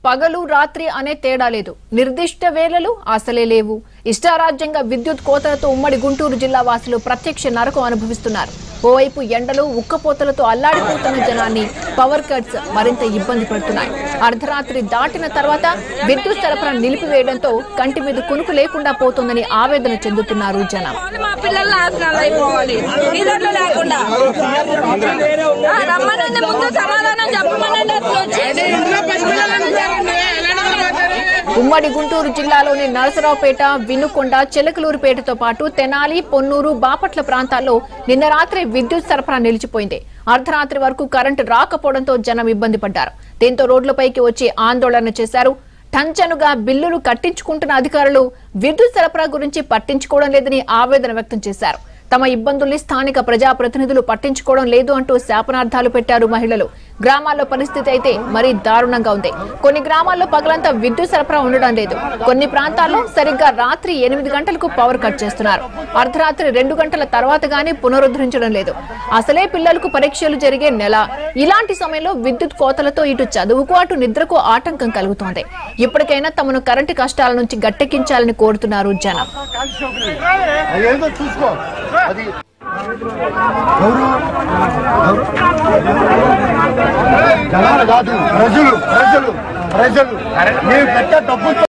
పగలు రాత్రి అనే తేడా లేదు నిర్దిష్ట వేళలు అసలే లేవు ఇష్టారాజ్యంగా విద్యుత్ కోతలతో ఉమ్మడి గుంటూరు జిల్లా వాసులు ప్రత్యక్ష నరకం అనుభవిస్తున్నారు ఓవైపు ఎండలు ఉక్కపోతలతో అల్లాడిపోతున్న జనాన్ని పవర్ కట్స్ మరింత ఇబ్బంది పడుతున్నాయి అర్ధరాత్రి దాటిన తర్వాత విద్యుత్ సరఫరా నిలిపివేయడంతో కంటి మీద కునుకు లేకుండా పోతోందని ఆవేదన చెందుతున్నారు జనం మా పిల్లలు నాశనాలు అయిపోవాలి ఇదట్లు లేకుండా ఆ, రమ్మనండి ముందు సమాధానం చెప్పమనండి అసలు వచ్చి ఉమ్మడి గుంటూరు జిల్లాలోని నరసరావుపేట వినుకొండ చిలకలూరుపేటతో పాటు తెనాలి పొన్నూరు బాపట్ల ప్రాంతాల్లో నిన్న రాత్రి విద్యుత్ సరఫరా నిలిచిపోయింది అర్ధరాత్రి వరకు కరెంటు రాకపోవడంతో జనం ఇబ్బంది పడ్డారు దీంతో రోడ్లపైకి వచ్చి ఆందోళన చేశారు టంచనుగా బిల్లులు కట్టించుకుంటున్న అధికారులు విద్యుత్ సరఫరా గురించి పట్టించుకోవడం లేదని ఆవేదన వ్యక్తం చేశారు తమ ఇబ్బందుల్ని స్థానిక ప్రజాప్రతినిధులు పట్టించుకోవడం లేదు అంటూ శాపనార్థాలు పెట్టారు మహిళలు గ్రామాల్లో పరిస్థితి అయితే మరీ దారుణంగా ఉంది కొన్ని గ్రామాల్లో పగలంతా విద్యుత్ సరఫరా ఉండడం లేదు కొన్ని ప్రాంతాల్లో సరిగ్గా రాత్రి ఎనిమిది గంటలకు పవర్ కట్ చేస్తున్నారు అర్ధరాత్రి రెండు గంటల తర్వాత గానీ పునరుద్ధరించడం లేదు అసలే పిల్లలకు పరీక్షలు జరిగే నెల ఇలాంటి సమయంలో విద్యుత్ కోతలతో ఇటు చదువుకు అటు నిద్రకు ఆటంకం కలుగుతోంది ఇప్పటికైనా తమను కరెంటు కష్టాల నుంచి గట్టెక్కించాలని కోరుతున్నారు జనం అదేందో చూసుకో అది ఎవరు ఎవరు? జనాలు కాదు ప్రజలు ప్రజలు ప్రజలు మేము పెట్టే డబ్బులు